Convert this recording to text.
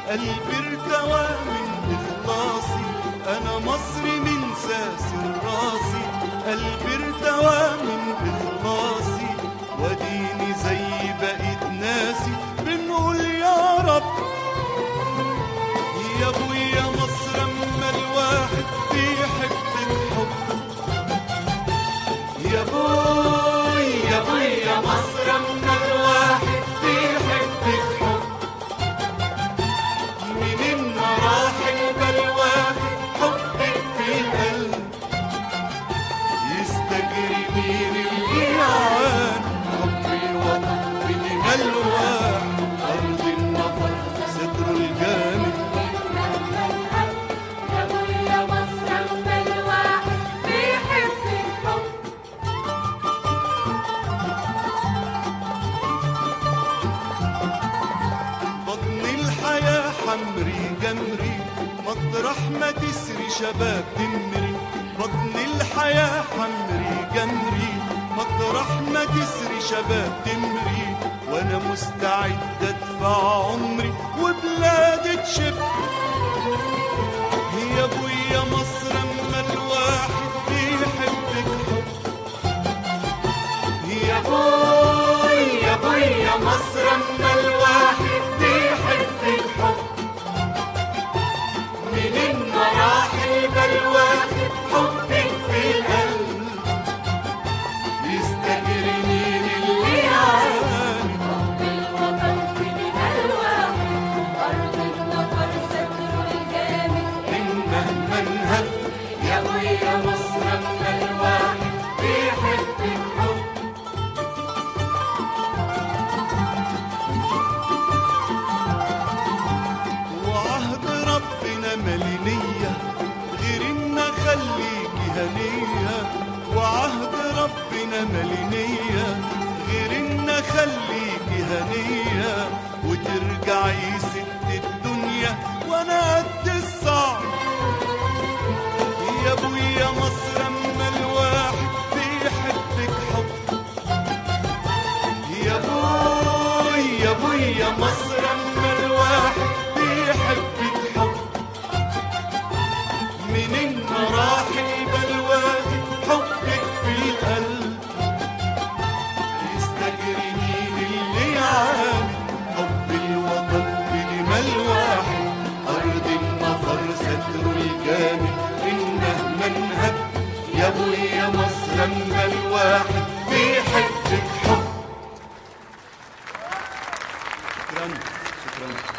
قلبي ارتوى من إخلاصي أنا مصري من ساسر راسي قلبي ارتوى من إخلاصي وديني زي بقيت ناسي بنقول يا رب يا ابويا مصر اما الواحد بيحبك حب يا بوي يا بوي يا مصر اما الواحد بيحبك حب منين ما راح الواحد حبك في القلب يستجري مين الجيعان حب الوطن بدماء الواحد أرض النفر ستر الجامد يا ابويا مصر اما الواحد بيحب الحب بطن الحياة حمري جمري مطرح ما تسري شباب تمري بطن الحياة حمري جمري مطرح ما تسري شباب تمري وانا مستعد ادفع عمري وبلادي تشب يا ابويا مصر اما الواحد بيحبك حب يا بوي يا بوي يا مصر اما الواحد بيحبك حب من المراحل بالواحد حبك في القلب يستجري مين اللي يعاني الوطن في دماء الواحد أرض النفر ستر الجامد إنه منهج يا ابويا مصر اما الواحد بيحب الحب وعهد ربنا ملينية غير ان خليكي هنية وعهد ربنا ملينية غير ان خليكي هنية وترجعي ست الدنيا وانا قد الصعب يا ابويا مصر اما الواحد بيحبك حب يا بوي يا بوي يا مصر اما الواحد بيحبك حب من المراحل بالواحد حبك في القلب يستجري مين اللي يعاني حب الوطن بدماء الواحد ارض النفر ستر الجامد انه منهج يا ابويا مصر اما الواحد بيحبك حب شكرا شكرا